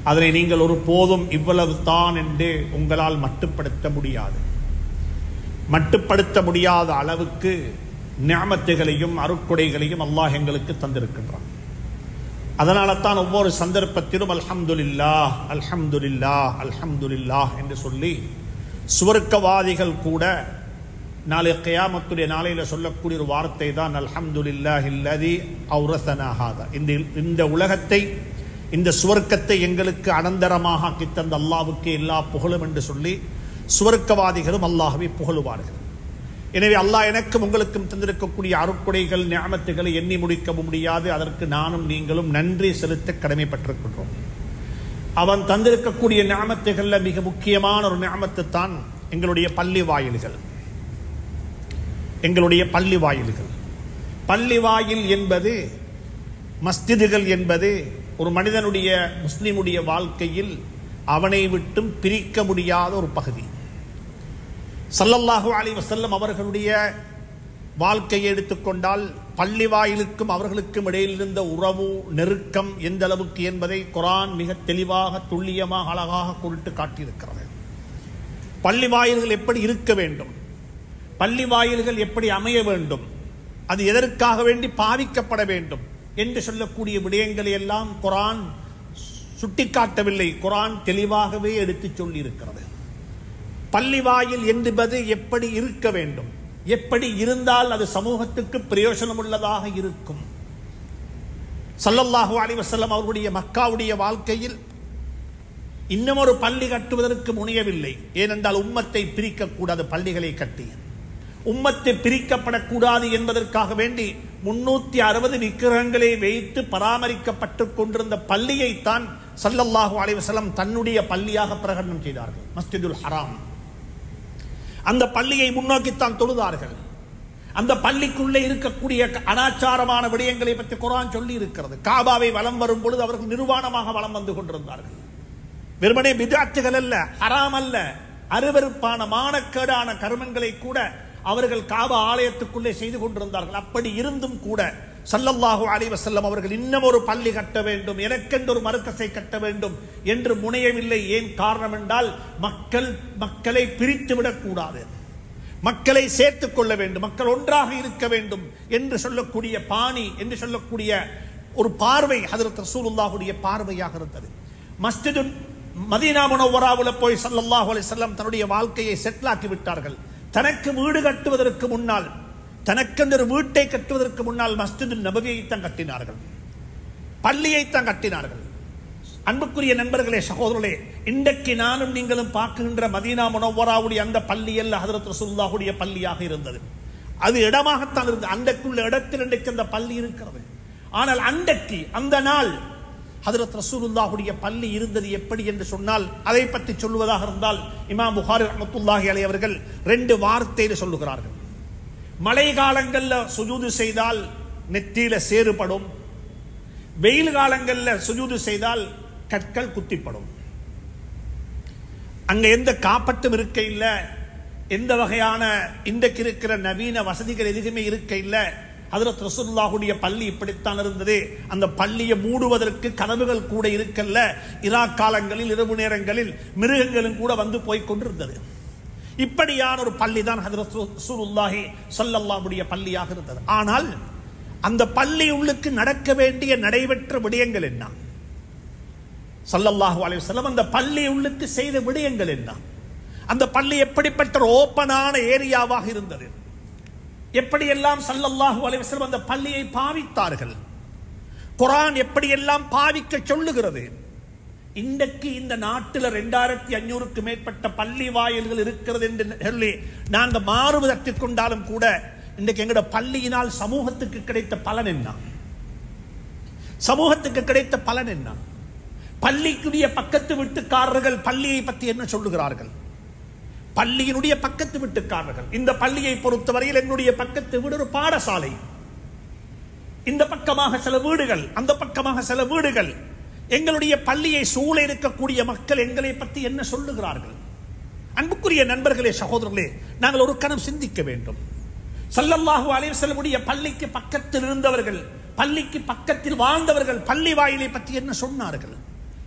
அதனை நீங்கள் ஒரு போதும் இவ்வளவு தான் என்று உங்களால் மட்டுப்படுத்த முடியாது மட்டுப்படுத்த முடியாத அளவுக்கு ஞாமத்துகளையும் அருக்குடைகளையும் அல்லாஹ் எங்களுக்கு தந்திருக்கின்றான் அதனால தான் ஒவ்வொரு சந்தர்ப்பத்திலும் அல்ஹம்துலில்லா அல்ஹம்துலில்லா அல்ஹம்துலில்லா என்று சொல்லி சுவர்க்கவாதிகள் கூட நாளை கியாமத்துடைய நாளையில சொல்லக்கூடிய ஒரு வார்த்தை தான் அல்ஹம்துலில்லா இல்லதி அவுரசனாகாத இந்த இந்த உலகத்தை இந்த சுவர்க்கத்தை எங்களுக்கு அனந்தரமாக ஆக்கித் தந்த அல்லாவுக்கு எல்லா புகழும் என்று சொல்லி சுவர்க்கவாதிகளும் அல்லாஹ்வை புகழுவார்கள் எனவே அல்லாஹ் எனக்கும் உங்களுக்கும் தந்திருக்கக்கூடிய அருக்குடைகள் ஞாபகத்துகளை எண்ணி முடிக்கவும் முடியாது அதற்கு நானும் நீங்களும் நன்றி செலுத்த கடமைப்பட்டிருக்கின்றோம் அவன் தந்திருக்கக்கூடிய ஞாபகத்துகள்ல மிக முக்கியமான ஒரு ஞாபகத்தை தான் எங்களுடைய பள்ளி வாயில்கள் எங்களுடைய பள்ளி வாயில்கள் பள்ளி வாயில் என்பது மஸ்ஜிதுகள் என்பது ஒரு மனிதனுடைய முஸ்லிமுடைய வாழ்க்கையில் அவனை விட்டும் பிரிக்க முடியாத ஒரு பகுதி சல்லல்லாஹு அலைஹி வஸல்லம் அவர்களுடைய வாழ்க்கையை எடுத்துக்கொண்டால் பள்ளி வாயிலுக்கும் அவர்களுக்கும் இடையில் இருந்த உறவு நெருக்கம் எந்த அளவுக்கு என்பதை குரான் மிக தெளிவாக துல்லியமாக அழகாக குறிட்டு காட்டியிருக்கிறது பள்ளி வாயில்கள் எப்படி இருக்க வேண்டும் பள்ளி வாயில்கள் எப்படி அமைய வேண்டும் அது எதற்காக வேண்டி பாவிக்கப்பட வேண்டும் என்று சொல்லக்கூடிய விடயங்களை எல்லாம் குரான் சுட்டிக்காட்டவில்லை குரான் தெளிவாகவே எடுத்துச் சொல்லி இருக்கிறது பள்ளி வாயில் என்பது எப்படி இருக்க வேண்டும் எப்படி இருந்தால் அது சமூகத்துக்கு பிரயோஜனம் உள்ளதாக இருக்கும் சல்லல்லாஹு அலைஹி வஸல்லம் அவர்களுடைய மக்காவுடைய வாழ்க்கையில் இன்னும் ஒரு பள்ளி கட்டுவதற்கு முனையவில்லை ஏனென்றால் உம்மத்தை பிரிக்கக்கூடாது பள்ளிகளை கட்டி உம்மத்தை பிரிக்கப்படக்கூடாது என்பதற்காக வேண்டி முன்னூத்தி அறுபது விக்கிரகங்களை வைத்து பராமரிக்கப்பட்டு கொண்டிருந்த பள்ளியைத்தான் சல்லல்லாஹு அலைஹி வஸல்லம் தன்னுடைய பள்ளியாக பிரகடனம் செய்தார்கள் மஸ்ஜிதுல் ஹராம் அந்த பள்ளியை முன்னோக்கித்தான் தொழுதார்கள் அந்த பள்ளிக்குள்ளே இருக்கக்கூடிய அனாச்சாரமான விடயங்களை பற்றி குரான் சொல்லி இருக்கிறது காபாவை வலம் வரும் பொழுது அவர்கள் நிர்வாணமாக வலம் வந்து கொண்டிருந்தார்கள் வெறுமனே பிதாத்துகள் அல்ல ஹராம் அல்ல அருவருப்பான மானக்கேடான கர்மங்களை கூட அவர்கள் காபா ஆலயத்துக்குள்ளே செய்து கொண்டிருந்தார்கள் அப்படி இருந்தும் கூட சல்லல்லாஹு அலைஹி வஸல்லம் அவர்கள் இன்னும் ஒரு பள்ளி கட்ட வேண்டும் எனக்கென்று ஒரு மருக்கசை கட்ட வேண்டும் என்று முனையவில்லை ஏன் காரணம் என்றால் மக்கள் மக்களை பிரித்து விடக்கூடாது மக்களை சேர்த்துக் கொள்ள வேண்டும் மக்கள் ஒன்றாக இருக்க வேண்டும் என்று சொல்லக்கூடிய பாணி என்று சொல்லக்கூடிய ஒரு பார்வை ஹதரத் ரசூலுல்லாஹுடைய பார்வையாக இருந்தது மஸ்ஜிது மதீனா முனவராவில் போய் சல்லல்லாஹு அலைஹி வஸல்லம் தன்னுடைய வாழ்க்கையை செட்டில் ஆக்கி விட்டார்கள் தனக்கு வீடு கட்டுவதற்கு முன்னால் தனக்கென்று ஒரு வீட்டை கட்டுவதற்கு முன்னால் மஸ்ஜிது நபவியை தான் கட்டினார்கள் பள்ளியை தான் கட்டினார்கள் அன்புக்குரிய நண்பர்களே சகோதரர்களே இன்றைக்கு நானும் நீங்களும் பார்க்கின்ற மதீனா முனவராவுடைய அந்த பள்ளி அல்ல ஹதரத் ரசூல்லாவுடைய பள்ளியாக இருந்தது அது இடமாகத்தான் இருந்தது அன்றைக்குள்ள இடத்தில் இன்றைக்கு அந்த பள்ளி இருக்கிறது ஆனால் அன்றைக்கு அந்த நாள் ஹதரத் ரசூலுல்லாஹுடைய பள்ளி இருந்தது எப்படி என்று சொன்னால் அதை பற்றி சொல்லுவதாக இருந்தால் இமாம் புகாரி ரஹமத்துல்லாஹி அலை அவர்கள் ரெண்டு வார்த்தையில் சொல்லுகிறார்கள் மழை காலங்கள்ல சுஜூது செய்தால் நெத்தியில சேறுபடும் வெயில் காலங்கள்ல சுஜூது செய்தால் கற்கள் குத்திப்படும் அங்க எந்த காப்பட்டும் இருக்க இல்ல எந்த வகையான இன்றைக்கு இருக்கிற நவீன வசதிகள் எதுவுமே இருக்க இல்ல ஹதரத் ரசூலுல்லாஹுடைய பள்ளி இப்படித்தான் இருந்தது அந்த பள்ளியை மூடுவதற்கு கதவுகள் கூட இருக்கல்ல இரா காலங்களில் இரவு நேரங்களில் மிருகங்களும் கூட வந்து போய் கொண்டிருந்தது இப்படியான ஒரு பள்ளி தான் ஹதரத் ரசூலுல்லாஹி ஸல்லல்லாஹுடைய பள்ளியாக இருந்தது ஆனால் அந்த பள்ளி உள்ளுக்கு நடக்க வேண்டிய நடைபெற்ற விடயங்கள் என்ன சல்லல்லாஹு அலைஹி வஸல்லம் அந்த பள்ளி உள்ளுக்கு செய்த விடயங்கள் என்ன அந்த பள்ளி எப்படிப்பட்ட ஒரு ஓப்பனான ஏரியாவாக இருந்தது எப்படியெல்லாம் சல்லல்லாஹு அலைஹி வஸல்லம் அந்த பள்ளியை பாவித்தார்கள் குரான் எப்படியெல்லாம் பாவிக்க சொல்லுகிறது இன்றைக்கு இந்த நாட்டில் ரெண்டாயிரத்தி அஞ்சூறுக்கு மேற்பட்ட பள்ளி வாயில்கள் இருக்கிறது என்று சொல்லி நாங்க மாறுவதற்கு கொண்டாலும் கூட இன்றைக்கு எங்கட பள்ளியினால் சமூகத்துக்கு கிடைத்த பலன் என்ன சமூகத்துக்கு கிடைத்த பலன் என்ன பள்ளிக்குரிய பக்கத்து வீட்டுக்காரர்கள் பள்ளியை பற்றி என்ன சொல்லுகிறார்கள் பள்ளியினுடைய பக்கத்து வீட்டுக்காரர்கள் இந்த பள்ளியை பொறுத்தவரையில் என்னுடைய பக்கத்து வீடு ஒரு பாடசாலை இந்த பக்கமாக சில வீடுகள் அந்த பக்கமாக சில வீடுகள் எங்களுடைய பள்ளியை சூழ இருக்கக்கூடிய மக்கள் எங்களை பற்றி என்ன சொல்லுகிறார்கள் அன்புக்குரிய நண்பர்களே சகோதரர்களே நாங்கள் ஒரு கணம் சிந்திக்க வேண்டும் சல்லல்லாஹு அலைஹி வஸல்லமுடைய பள்ளிக்கு பக்கத்தில் இருந்தவர்கள் பள்ளிக்கு பக்கத்தில் வாழ்ந்தவர்கள் பள்ளி வாயிலை பற்றி என்ன சொன்னார்கள்